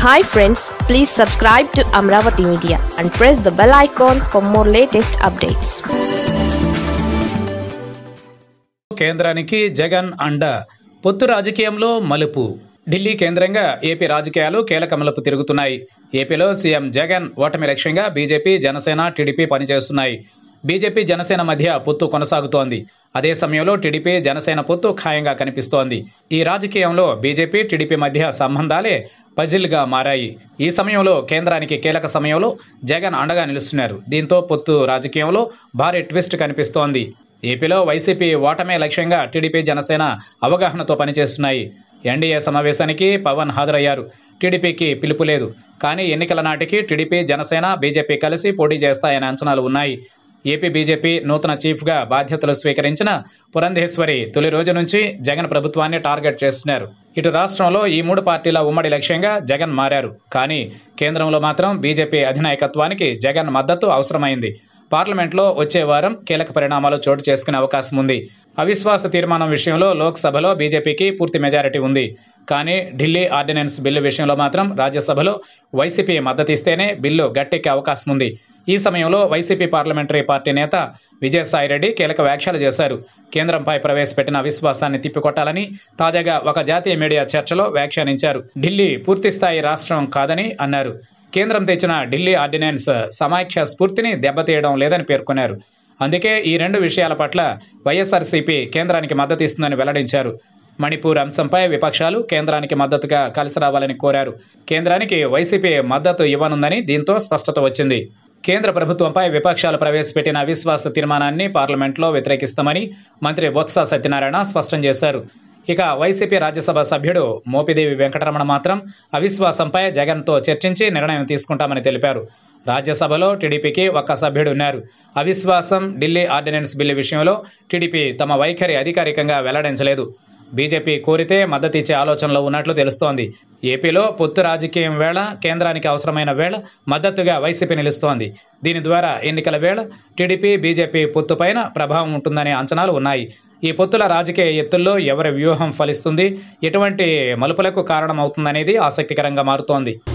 hi friends please subscribe to Amaravati media and press the bell icon for more latest updates కేంద్రానికి జగన్ అండ పొత్తు రాజకీయంలో మలుపు ఢిల్లీ కేంద్రంగా ఏపీ రాజకీయాలు కీలక మలుపు తిరుగుతున్నాయి ఏపీలో సీఎం జగన్ ఓటమి లక్ష్యంగా బీజేపీ జనసేన టీడీపీ పనిచేస్తున్నాయి బీజేపీ జనసేన మధ్య పొత్తు కొనసాగుతోంది అదే సమయంలో టీడీపీ జనసేన పొత్తు ఖాయంగా కనిపిస్తోంది ఈ రాజకీయంలో బీజేపీ టీడీపీ మధ్య సంబంధాలే పజిల్గా మారాయి ఈ సమయంలో కేంద్రానికి కీలక సమయంలో జగన్ అండగా నిలుస్తున్నారు దీంతో పొత్తు రాజకీయంలో భారీ ట్విస్ట్ కనిపిస్తోంది ఏపీలో వైసీపీ ఓటమే లక్ష్యంగా టీడీపీ జనసేన అవగాహనతో పనిచేస్తున్నాయి ఎన్డీఏ సమావేశానికి పవన్ హాజరయ్యారు టీడీపీకి పిలుపు లేదు కానీ ఎన్నికల నాటికి టీడీపీ జనసేన బీజేపీ కలిసి పోటీ చేస్తాయనే అంచనాలు ఉన్నాయి ఏపీ బీజేపీ నూతన చీఫ్గా బాధ్యతలు స్వీకరించిన పురంధేశ్వరి తొలి రోజు నుంచి జగన్ ప్రభుత్వాన్ని టార్గెట్ చేస్తున్నారు ఇటు రాష్ట్రంలో ఈ మూడు పార్టీల ఉమ్మడి లక్ష్యంగా జగన్ మారారు కానీ కేంద్రంలో మాత్రం బీజేపీ అధినాయకత్వానికి జగన్ మద్దతు అవసరమైంది పార్లమెంట్లో వచ్చే వారం కీలక పరిణామాలు చోటు చేసుకునే అవకాశం ఉంది అవిశ్వాస తీర్మానం విషయంలో లోక్సభలో బీజేపీకి పూర్తి మెజారిటీ ఉంది కానీ ఢిల్లీ ఆర్డినెన్స్ బిల్లు విషయంలో మాత్రం రాజ్యసభలో వైసీపీ మద్దతు ఇస్తేనే బిల్లు గట్టెక్కే అవకాశం ఉంది ఈ సమయంలో వైసీపీ పార్లమెంటరీ పార్టీ నేత విజయసాయిరెడ్డి కీలక వ్యాఖ్యలు చేశారు కేంద్రంపై ప్రవేశపెట్టిన అవిశ్వాసాన్ని తిప్పికొట్టాలని తాజాగా ఒక జాతీయ మీడియా చర్చలో వ్యాఖ్యానించారు ఢిల్లీ పూర్తిస్థాయి రాష్ట్రం కాదని అన్నారు కేంద్రం తెచ్చిన ఢిల్లీ ఆర్డినెన్స్ సమాఖ్య స్ఫూర్తిని దెబ్బతీయడం లేదని పేర్కొన్నారు అందుకే ఈ రెండు విషయాల పట్ల వైఎస్ఆర్సీపీ కేంద్రానికి మద్దతు ఇస్తుందని వెల్లడించారు మణిపూర్ అంశంపై విపక్షాలు కేంద్రానికి మద్దతుగా కలిసి రావాలని కోరారు కేంద్రానికి వైసీపీ మద్దతు ఇవ్వనుందని దీంతో స్పష్టత వచ్చింది కేంద్ర ప్రభుత్వంపై విపక్షాలు ప్రవేశపెట్టిన అవిశ్వాస తీర్మానాన్ని పార్లమెంట్లో వ్యతిరేకిస్తామని మంత్రి బొత్స సత్యనారాయణ స్పష్టం చేశారు ఇక వైసీపీ రాజ్యసభ సభ్యుడు మోపిదేవి వెంకటరమణ మాత్రం అవిశ్వాసంపై జగన్తో చర్చించి నిర్ణయం తీసుకుంటామని తెలిపారు రాజ్యసభలో టీడీపీకి ఒక్క సభ్యుడు ఉన్నారు అవిశ్వాసం ఢిల్లీ ఆర్డినెన్స్ బిల్లు విషయంలో టీడీపీ తమ వైఖరి అధికారికంగా వెల్లడించలేదు బీజేపీ కోరితే మద్దతు ఇచ్చే ఆలోచనలో ఉన్నట్లు తెలుస్తోంది ఏపీలో పొత్తు రాజకీయం వేళ కేంద్రానికి అవసరమైన వేళ మద్దతుగా వైసీపీ నిలుస్తోంది దీని ద్వారా ఎన్నికల వేళ టీడీపీ బీజేపీ పొత్తుపైన ప్రభావం ఉంటుందనే అంచనాలు ఉన్నాయి ఈ పొత్తుల రాజకీయ ఎత్తుల్లో ఎవరి వ్యూహం ఫలిస్తుంది ఎటువంటి మలుపులకు కారణమవుతుందనేది ఆసక్తికరంగా మారుతోంది